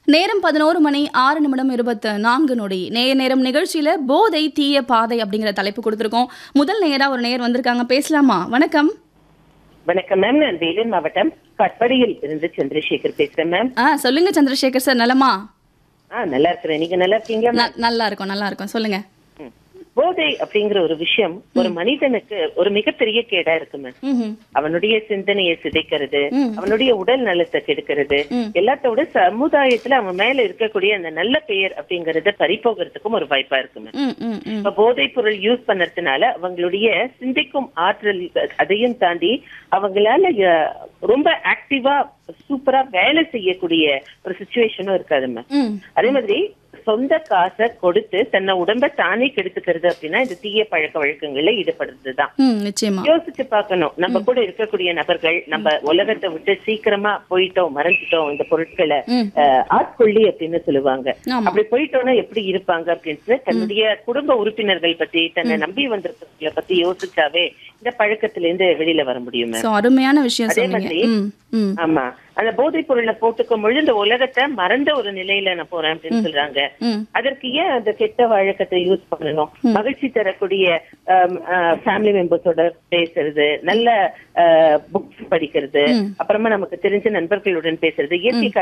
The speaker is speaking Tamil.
நேரம் பதினோரு மணி ஆறு நிமிடம் இருபத்து நான்கு நொடி நேய நேரம் நிகழ்ச்சியில போதை தீய பாதை அப்படிங்கிற தலைப்பு கொடுத்துருக்கோம் முதல் நேரா ஒரு நேர் வந்திருக்காங்க பேசலாமா வணக்கம் வணக்கம் மேம் நான் வேலூர் மாவட்டம் கட்படியில் இருந்து சந்திரசேகர் பேசுறேன் மேம் ஆ சொல்லுங்க சந்திரசேகர் சார் நலமா ஆ நல்லா இருக்கிறேன் நீங்க நல்லா இருக்கீங்க ந- நல்லா இருக்கும் நல்லா இருக்கும் சொல்லுங்க ம். போதை அப்படிங்கிற ஒரு விஷயம் ஒரு மனிதனுக்கு ஒரு மிகப்பெரிய கேடா இருக்கு மேம் ம்ஹும். அவனுடைய சிந்தனையை சிதைக்கிறது ம். அவனுடைய உடல் நலத்தை கெடுக்கிறது ம். எல்லாத்தோட சமுதாயத்துல அவன் மேல இருக்கக்கூடிய அந்த நல்ல பெயர் அப்படிங்கறத பறிப்போகிறதுக்கும் ஒரு வாய்ப்பா இருக்கு மேம் ம், ம், ம். இப்ப போதைப் பொருள் யூஸ் பண்ணறதுனால அவங்களுடைய சிந்திக்கும் ஆற்றல் அதையும் தாண்டி அவங்களால அஹ், ரொம்ப ஆக்டிவா சூப்பரா வேலை செய்யக்கூடிய ஒரு சுச்சுவேஷனும் இருக்காது மேம் ம். அதே மாதிரி சொந்த காசை கொடுத்து தன்னை உடம்ப தானே கெடுத்துக்கிறது அப்படின்னா இந்த தீய பழக்க வழக்கங்கள்ல ஈடுபடுறதுதான் ம், நிச்சயமா யோசிச்சு பார்க்கணும் நம்ம கூட இருக்கக்கூடிய நபர்கள் நம்ம உலகத்தை விட்டு சீக்கிரமா போயிட்டோம் மறைஞ்சிட்டோம் இந்த பொருட்களை ம். அஹ், ஆட்கொள்ளி அப்படின்னு சொல்லுவாங்க ஆமா. அப்படி போயிட்டோம்னா எப்படி இருப்பாங்க அப்படின்னு தன்னுடைய குடும்ப உறுப்பினர்கள் பத்தி தன்னை நம்பி வந்திருக்கவங்கள பத்தி யோசிச்சாவே இந்த பழக்கத்துல இருந்து வெளியில வர முடியும் சோ அருமையான விஷயம் அதே சொன்னீங்க மாதிரி- ம், ம். ஆமா அந்த போதைப் பொருளை போட்டுக்கும் பொழுது இந்த உலகத்தை மறந்த ஒரு நிலையில நான் போறேன் அப்படின்னு சொல்றாங்க ம். அதற்கு ஏன் அந்த கெட்ட வழக்கத்தை யூஸ் பண்ணணும் மகிழ்ச்சி தரக்கூடிய ஃபேமிலி மெம்பர்ஸோட பேசுறது நல்ல புக்ஸ் படிக்கிறது அப்புறமா நமக்கு தெரிஞ்ச நண்பர்களுடன் பேசுறது இயற்கை